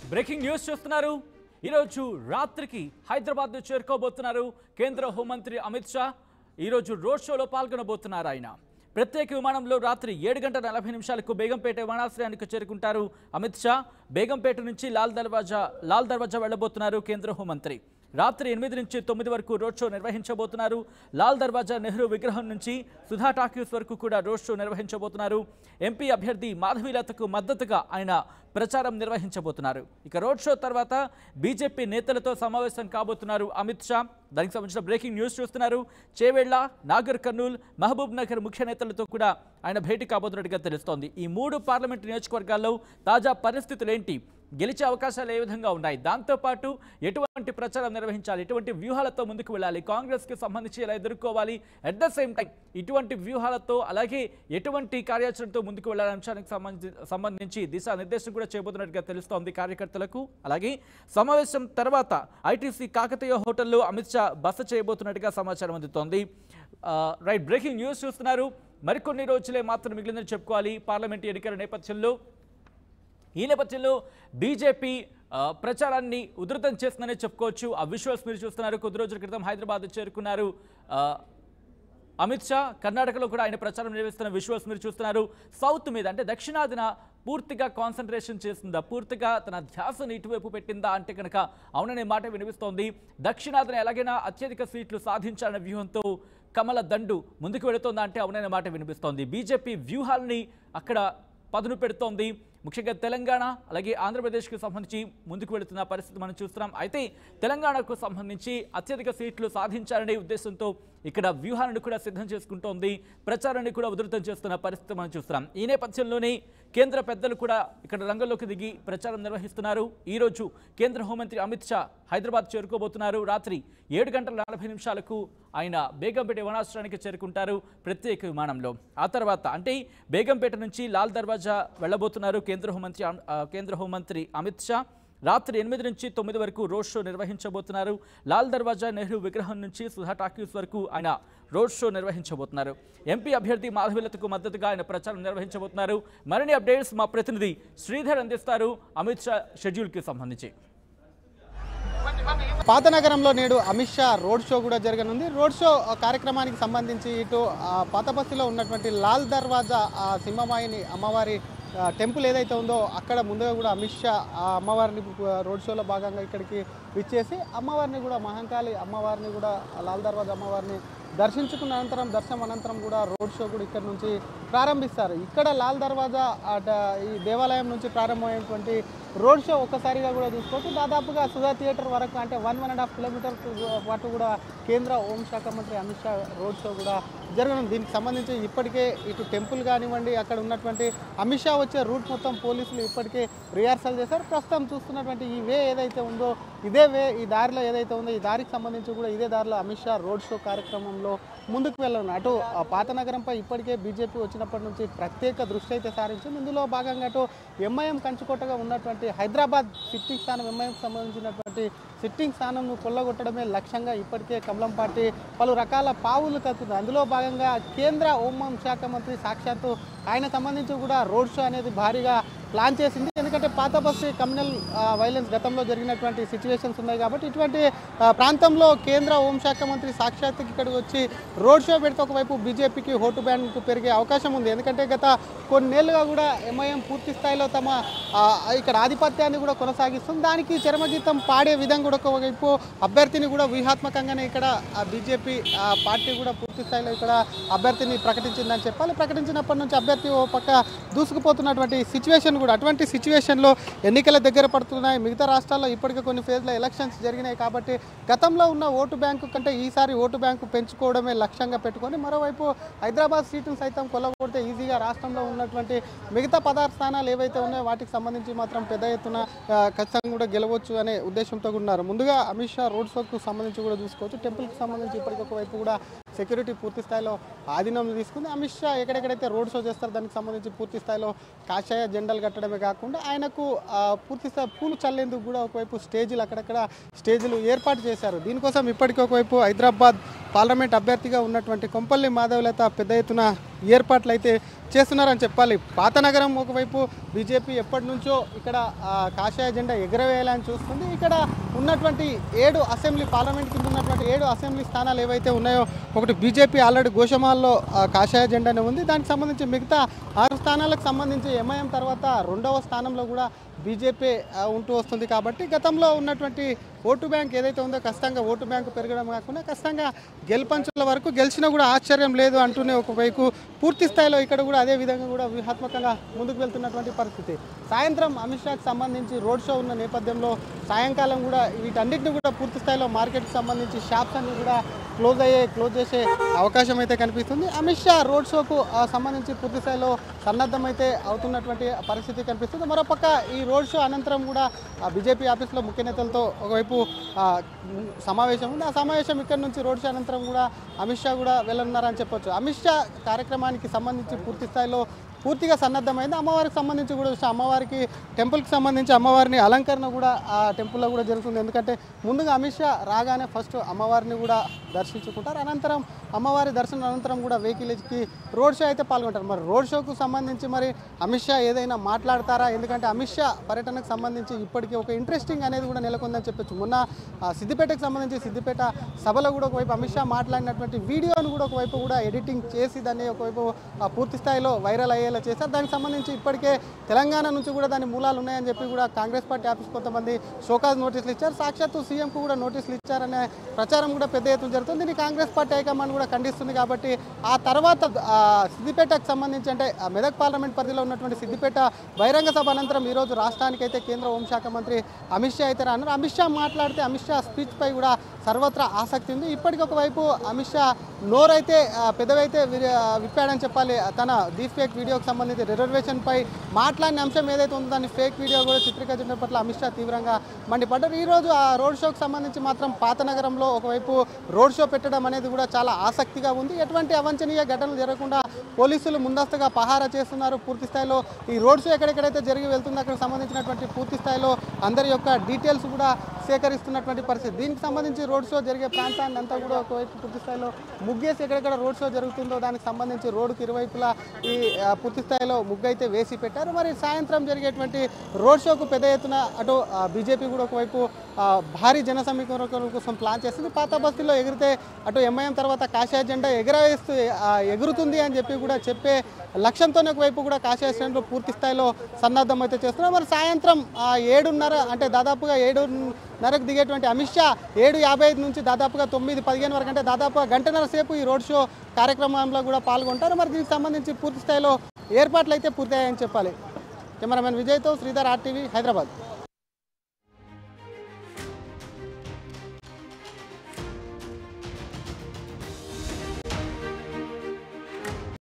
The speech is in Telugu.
బ్రేకింగ్ న్యూస్ చూస్తున్నారు ఈరోజు రాత్రికి హైదరాబాద్ చేరుకోబోతున్నారు కేంద్ర హోంమంత్రి అమిత్ షా ఈరోజు రోడ్ షోలో పాల్గొనబోతున్నారు ఆయన ప్రత్యేక విమానంలో రాత్రి ఏడు గంటల నలభై నిమిషాలకు బేగంపేట విమానాశ్రయానికి చేరుకుంటారు అమిత్ షా బేగంపేట నుంచి లాల్ దర్వాజా లాల్ దర్వాజా వెళ్లబోతున్నారు కేంద్ర హోంమంత్రి రాత్రి ఎనిమిది నుంచి తొమ్మిది వరకు రోడ్ షో నిర్వహించబోతున్నారు లాల్ దర్వాజా నెహ్రూ విగ్రహం నుంచి సుధా టాకీస్ వరకు కూడా రోడ్ షో నిర్వహించబోతున్నారు ఎంపీ అభ్యర్థి మాధవీలతకు మద్దతుగా ఆయన ప్రచారం నిర్వహించబోతున్నారు ఇక రోడ్ షో తర్వాత బీజేపీ నేతలతో సమావేశం కాబోతున్నారు అమిత్ షా దానికి సంబంధించిన బ్రేకింగ్ న్యూస్ చూస్తున్నారు చేవేళ్ల నాగర్ కర్నూల్ మహబూబ్ నగర్ ముఖ్య నేతలతో కూడా ఆయన భేటీ కాబోతున్నట్టుగా తెలుస్తోంది ఈ మూడు పార్లమెంటు నియోజకవర్గాల్లో తాజా పరిస్థితులు ఏంటి గెలిచే అవకాశాలు ఏ విధంగా ఉన్నాయి దాంతోపాటు ఎటువంటి ప్రచారం నిర్వహించాలి ఎటువంటి వ్యూహాలతో ముందుకు వెళ్ళాలి కాంగ్రెస్కి సంబంధించి ఎలా ఎదుర్కోవాలి అట్ ద సేమ్ టైం ఇటువంటి వ్యూహాలతో అలాగే ఎటువంటి కార్యాచరణతో ముందుకు వెళ్ళాలనే అంశానికి సంబంధించి సంబంధించి దిశానిర్దేశం కూడా చేయబోతున్నట్టుగా తెలుస్తోంది కార్యకర్తలకు అలాగే సమావేశం తర్వాత ఐటీసీ కాకతీయ హోటల్లో అమిత్ షా బస చేయబోతున్నట్టుగా సమాచారం అందుతోంది ఆ, రైట్ బ్రేకింగ్ న్యూస్ చూస్తున్నారు మరికొన్ని రోజులే మాత్రం మిగిలిందని చెప్పుకోవాలి పార్లమెంట్ ఎన్నికల నేపథ్యంలో ఈ నేపథ్యంలో బీజేపీ ఆ, ప్రచారాన్ని ఉధృతం చేస్తుందనే చెప్పుకోవచ్చు ఆ విజువల్స్ మీరు చూస్తున్నారు కొద్ది రోజుల క్రితం హైదరాబాద్ చేరుకున్నారు ఆ, అమిత్ షా కర్ణాటకలో కూడా ఆయన ప్రచారం నిర్వహిస్తున్న విజువల్స్ మీరు చూస్తున్నారు సౌత్ మీద అంటే దక్షిణాదిన పూర్తిగా కాన్సన్ట్రేషన్ చేస్తుందా పూర్తిగా తన ధ్యాసను ఇటువైపు పెట్టిందా అంటే కనుక అవుననే మాట వినిపిస్తోంది దక్షిణాదిన ఎలాగైనా అత్యధిక సీట్లు సాధించాలనే వ్యూహంతో కమల దండు ముందుకు వెళుతోందా అంటే అవుననే మాట వినిపిస్తోంది బీజేపీ వ్యూహాల్ని అక్కడ పదును పెడుతోంది ముఖ్యంగా తెలంగాణ అలాగే ఆంధ్రప్రదేశ్కి సంబంధించి ముందుకు వెళుతున్న పరిస్థితి మనం చూస్తున్నాం అయితే తెలంగాణకు సంబంధించి అత్యధిక సీట్లు సాధించాలనే ఉద్దేశంతో ఇక్కడ వ్యూహాలను కూడా సిద్ధం చేసుకుంటోంది ప్రచారాన్ని కూడా ఉధృతం చేస్తున్న పరిస్థితి మనం చూస్తున్నాం ఈ నేపథ్యంలోనే కేంద్ర పెద్దలు కూడా ఇక్కడ రంగంలోకి దిగి ప్రచారం నిర్వహిస్తున్నారు ఈ రోజు కేంద్ర హోంమంత్రి అమిత్ షా హైదరాబాద్ చేరుకోబోతున్నారు రాత్రి ఏడు గంటల నలభై నిమిషాలకు ఆయన బేగంపేట విమానాశ్రయానికి చేరుకుంటారు ప్రత్యేక విమానంలో ఆ తర్వాత అంటే బేగంపేట నుంచి లాల్ దర్వాజా వెళ్ళబోతున్నారు కేంద్ర హోంమంత్రి అమ్- ఆ, కేంద్ర హోంమంత్రి అమిత్ షా రాత్రి ఎనిమిది నుంచి తొమ్మిది వరకు రోడ్ షో నిర్వహించబోతున్నారు లాల్ దర్వాజా నెహ్రూ విగ్రహం నుంచి సుధా టాకీస్ వరకు ఆయన రోడ్ షో నిర్వహించబోతున్నారు ఎంపీ అభ్యర్థి మాధవీలతకు మద్దతుగా ఆయన ప్రచారం నిర్వహించబోతున్నారు మరిన్ని అప్డేట్స్ మా ప్రతినిధి శ్రీధర్ అందిస్తారు అమిత్ షా షెడ్యూల్కి సంబంధించి పాత నగరంలో నేడు అమిత్ షా రోడ్ షో కూడా జరగనుంది రోడ్ షో ఆ, కార్యక్రమానికి సంబంధించి ఇటు ఆ, పాత బస్తీలో ఉన్నటువంటి లాల్ దర్వాజా ఆ సింహమాయిని అమ్మవారి ఆ, టెంపుల్ ఏదైతే ఉందో అక్కడ ముందుగా కూడా అమిత్ షా ఆ అమ్మవారిని ఆ, రోడ్ షోలో భాగంగా ఇక్కడికి విచ్చేసి అమ్మవారిని కూడా మహంకాళి అమ్మవారిని కూడా ఆ లాల్ దర్వాజా అమ్మవారిని దర్శించుకున్న అనంతరం దర్శనం అనంతరం కూడా రోడ్ షో కూడా ఇక్కడ నుంచి ప్రారంభిస్తారు ఇక్కడ లాల్ దర్వాజా అట ఈ దేవాలయం నుంచి ప్రారంభమైనటువంటి రోడ్ షో ఒక్కసారిగా కూడా చూసుకోవచ్చు దాదాపుగా సుధా థియేటర్ వరకు అంటే one one and half kilometer పాటు కూడా కేంద్ర హోంశాఖ మంత్రి అమిత్ షా రోడ్ షో కూడా జరగనుంది దీనికి సంబంధించి ఇప్పటికే ఇటు టెంపుల్ కానివ్వండి అక్కడ ఉన్నటువంటి అమిత్ షా వచ్చే రూట్ మొత్తం పోలీసులు ఇప్పటికే రిహార్సల్ చేశారు ప్రస్తుతం చూస్తున్నటువంటి ఈ వే ఏదైతే ఉందో ఇదే వే ఈ దారిలో ఏదైతే ఉందో ఈ దారికి సంబంధించి కూడా ఇదే దారిలో అమిత్ షా రోడ్ షో కార్యక్రమంలో ముందుకు వెళ్ళను అటు ఆ పాత నగరంపై ఇప్పటికే బీజేపీ వచ్చినప్పటి నుంచి ప్రత్యేక దృష్టి అయితే సారించింది ఇందులో భాగంగా అటు ఎంఐఎం కంచుకోటగా ఉన్నటువంటి హైదరాబాద్ సిట్టింగ్ స్థానం ఎంఐఎంకి సంబంధించినటువంటి సిట్టింగ్ స్థానంను కొల్లగొట్టడమే లక్ష్యంగా ఇప్పటికే కమలం పార్టీ పలు రకాల పావులు కత్తుంది అందులో భాగంగా కేంద్ర హోంశాఖ శాఖ మంత్రి సాక్షాత్తు ఆయన సంబంధించి కూడా రోడ్ షో అనేది భారీగా ప్లాన్ చేసింది ఎందుకంటే పాత బస్సు కమ్యూనల్ వైలెన్స్ గతంలో జరిగినటువంటి సిచ్యువేషన్స్ ఉన్నాయి కాబట్టి ఇటువంటి ఆ, ప్రాంతంలో కేంద్ర హోంశాఖ మంత్రి సాక్షాత్ ఇక్కడికి వచ్చి రోడ్ షో పెడితే ఒకవైపు బీజేపీకి ఓటు బ్యాంకు పెరిగే అవకాశం ఉంది ఎందుకంటే గత కొన్నేళ్లుగా కూడా ఎంఐఎం పూర్తి స్థాయిలో తమ ఆ, ఇక్కడ ఆధిపత్యాన్ని కూడా కొనసాగిస్తుంది దానికి చరమగీతం పాడే విధంగా కూడా ఒకవైపు అభ్యర్థిని కూడా వ్యూహాత్మకంగానే ఇక్కడ బీజేపీ పార్టీ కూడా పూర్తి స్థాయిలో ఇక్కడ అభ్యర్థిని ప్రకటించిందని చెప్పాలి ప్రకటించినప్పటి నుంచి అభ్యర్థి ఓ పక్క దూసుకుపోతున్నటువంటి సిచ్యువేషన్ కూడా అటువంటి సిచ్యువేషన్లో ఎన్నికల దగ్గర పడుతున్నాయి మిగతా రాష్ట్రాల్లో ఇప్పటికే కొన్ని ఫేజ్లో ఎలక్షన్స్ జరిగినాయి కాబట్టి గతంలో ఉన్న ఓటు బ్యాంకు కంటే ఈసారి ఓటు బ్యాంకు పెంచుకోవడమే లక్ష్యంగా పెట్టుకొని మరోవైపు హైదరాబాద్ సీటును సైతం కొల్లగొడితే ఈజీగా రాష్ట్రంలో ఉన్నటువంటి మిగతా పదహారు స్థానాలు ఏవైతే ఉన్నాయో వాటికి సంబంధించి మాత్రం పెద్ద ఎత్తున ఆ, ఖచ్చితంగా కూడా గెలవచ్చు అనే ఉద్దేశంతో కూడా ఉన్నారు ముందుగా అమిత్ షా రోడ్ షోకు సంబంధించి కూడా చూసుకోవచ్చు టెంపుల్కి సంబంధించి ఇప్పటికి ఒకవైపు కూడా సెక్యూరిటీ పూర్తి స్థాయిలో ఆధీనంలో తీసుకుంది అమిత్ షా ఎక్కడెక్కడైతే రోడ్ షో చేస్తారో దానికి సంబంధించి పూర్తి స్థాయిలో కాషాయ జెండాలు కట్టడమే కాకుండా ఆయనకు ఆ, పూర్తి స్థాయి పూలు చల్లేందుకు కూడా ఒకవైపు స్టేజీలు అక్కడక్కడ స్టేజీలు ఏర్పాటు చేశారు దీనికోసం ఇప్పటికీ ఒకవైపు హైదరాబాద్ పార్లమెంట్ అభ్యర్థిగా ఉన్నటువంటి కొంపల్లి మాధవలత పెద్ద ఎత్తున ఏర్పాట్లు అయితే చేస్తున్నారని చెప్పాలి పాత నగరం ఒకవైపు బీజేపీ ఎప్పటి నుంచో ఇక్కడ ఆ, కాషాయ జెండా ఎగరవేయాలని చూస్తుంది ఇక్కడ ఉన్నటువంటి ఏడు అసెంబ్లీ పార్లమెంట్ కింద ఉన్నటువంటి ఏడు అసెంబ్లీ స్థానాలు ఏవైతే ఉన్నాయో ఒకటి బీజేపీ ఆల్రెడీ గోషమాల్లో ఆ, కాషాయ జెండానే ఉంది దానికి సంబంధించి మిగతా ఆరు స్థానాలకు సంబంధించి ఎంఐఎం తర్వాత రెండవ స్థానంలో కూడా బీజేపీ ఆ, ఉంటూ వస్తుంది కాబట్టి గతంలో ఉన్నటువంటి ఓటు బ్యాంక్ ఏదైతే ఉందో ఖచ్చితంగా ఓటు బ్యాంకు పెరగడం కాకుండా ఖచ్చితంగా గెలుపంచుల వరకు గెలిచినా కూడా ఆశ్చర్యం లేదు అంటూనే ఒకవైపు పూర్తి స్థాయిలో ఇక్కడ కూడా అదే విధంగా కూడా వ్యూహాత్మకంగా ముందుకు వెళ్తున్నటువంటి పరిస్థితి సాయంత్రం అమిత్ షాకి సంబంధించి రోడ్ షో ఉన్న నేపథ్యంలో సాయంకాలం కూడా వీటన్నిటిని కూడా పూర్తి స్థాయిలో మార్కెట్కి సంబంధించి షాప్స్ అన్ని కూడా క్లోజ్ అయ్యే క్లోజ్ చేసే అవకాశం అయితే కనిపిస్తుంది అమిత్ షా రోడ్ షోకు ఆ, సంబంధించి పూర్తి స్థాయిలో సన్నద్ధం అయితే అవుతున్నటువంటి పరిస్థితి కనిపిస్తుంది మరోపక్క ఈ రోడ్ షో అనంతరం కూడా ఆ, బీజేపీ ఆఫీస్లో ముఖ్య నేతలతో ఒకవైపు ఆ, సమావేశం ఉంది ఆ సమావేశం ఇక్కడ నుంచి రోడ్ షో అనంతరం కూడా అమిత్ షా కూడా వెళ్ళనున్నారని చెప్పొచ్చు అమిత్ షా కార్యక్రమానికి సంబంధించి పూర్తి స్థాయిలో పూర్తిగా సన్నద్ధమైంది అమ్మవారికి సంబంధించి కూడా చూస్తే అమ్మవారికి టెంపుల్కి సంబంధించి అమ్మవారిని అలంకరణ కూడా ఆ టెంపుల్లో కూడా జరుగుతుంది ఎందుకంటే ముందుగా అమిత్ షా రాగానే ఫస్ట్ అమ్మవారిని కూడా దర్శించుకుంటారు అనంతరం అమ్మవారి దర్శనం అనంతరం కూడా వెహికల్కి రోడ్ షో అయితే పాల్గొంటారు మరి రోడ్ షోకు సంబంధించి మరి అమిత్ షా ఏదైనా మాట్లాడతారా ఎందుకంటే అమిత్ షా పర్యటనకు సంబంధించి ఇప్పటికీ ఒక ఇంట్రెస్టింగ్ అనేది కూడా నెలకొందని చెప్పొచ్చు మొన్న ఆ, సిద్దిపేటకు సంబంధించి సిద్దిపేట సభలో కూడా ఒకవైపు అమిత్ షా మాట్లాడినటువంటి వీడియోను కూడా ఒకవైపు కూడా ఎడిటింగ్ చేసి దాన్ని ఒకవైపు ఆ, పూర్తి స్థాయిలో వైరల్ అయ్యేలా చేశారు దానికి సంబంధించి ఇప్పటికే తెలంగాణ నుంచి కూడా దాని మూలాలు ఉన్నాయని చెప్పి కూడా కాంగ్రెస్ పార్టీ ఆఫీస్ కొంతమంది షోకాజ్ నోటీసులు ఇచ్చారు సాక్షాత్తు సీఎంకు కూడా నోటీసులు ఇచ్చారనే ప్రచారం కూడా పెద్ద ఎత్తున జరుగుతుంది దీన్ని కాంగ్రెస్ పార్టీ హైకమాండ్ కూడా ఖండిస్తుంది కాబట్టి ఆ తర్వాత ఆ, సిద్దిపేటకు సంబంధించి అంటే ఆ మెదక్ పార్లమెంట్ పరిధిలో ఉన్నటువంటి సిద్దిపేట బహిరంగ సభ అనంతరం ఈరోజు రాష్ట్రానికి అయితే కేంద్ర హోంశాఖ మంత్రి అమిత్ షా అయితే రానున్నారు అమిత్ షా మాట్లాడితే అమిత్ షా స్పీచ్ పై కూడా సర్వత్రా ఆసక్తి ఉంది ఇప్పటికి ఒకవైపు అమిత్ షా నోరైతే ఆ, పెదవైతే విరి- ఆ, విప్పాడని చెప్పాలి తన డీప్ ఫేక్ వీడియోకి సంబంధించి రిజర్వేషన్ పై మాట్లాడిన అంశం ఏదైతే ఉందో దాన్ని ఫేక్ వీడియో కూడా చిత్రీకరించడం పట్ల అమిత్ షా తీవ్రంగా మండిపడ్డారు ఈ రోజు ఆ రోడ్ షోకి సంబంధించి మాత్రం పాత నగరంలో ఒకవైపు రోడ్ షో పెట్టడం అనేది కూడా చాలా ఆసక్తిగా ఉంది ఎటువంటి అవాంఛనీయ ఘటనలు జరగకుండా పోలీసులు ముందస్తుగా పహారా చేస్తున్నారు పూర్తి స్థాయిలో ఈ రోడ్ షో ఎక్కడెక్కడైతే జరిగి వెళ్తుందో అక్కడ సంబంధించినటువంటి పూర్తి స్థాయిలో అందరి యొక్క డీటెయిల్స్ కూడా సేకరిస్తున్నటువంటి పరిస్థితి దీనికి సంబంధించి రోడ్ షో జరిగే ప్రాంతాన్ని అంతా కూడా ఒకవైపు పూర్తి స్థాయిలో ముగ్గేసి ఎక్కడెక్కడ రోడ్ షో జరుగుతుందో దానికి సంబంధించి రోడ్డుకి ఇరువైపులా ఈ ఆ, పూర్తి స్థాయిలో ముగ్గు అయితే వేసి పెట్టారు మరి సాయంత్రం జరిగేటువంటి రోడ్ షోకు పెద్ద ఎత్తున అటు బీజేపీ కూడా ఒకవైపు ఆ, భారీ జన సమీకరణ కోసం ప్లాన్ చేస్తుంది పాత బస్తీలో ఎగిరితే అటు ఎంఐఎం తర్వాత కాషాయ జెండా ఎగరవేస్తూ ఆ, ఎగురుతుంది అని చెప్పి కూడా చెప్పే లక్ష్యంతోనే ఒకవైపు కూడా కాషాయ శ్రేణులు పూర్తి స్థాయిలో సన్నద్ధం అయితే చేస్తున్నారు మరి సాయంత్రం ఆ, ఏడున్నర అంటే దాదాపుగా ఏడున్నరకు దిగేటువంటి అమిత్ షా ఏడు యాభై ఐదు నుంచి దాదాపుగా తొమ్మిది పదిహేను వరకు అంటే దాదాపుగా గంటన్నర సేపు ఈ రోడ్ షో కార్యక్రమంలో కూడా పాల్గొంటారు మరి దీనికి సంబంధించి పూర్తి స్థాయిలో ఏర్పాట్లు అయితే పూర్తయ్యాయని చెప్పాలి కెమెరామెన్ విజయ్తో శ్రీధర్ ఆర్టీవీ హైదరాబాద్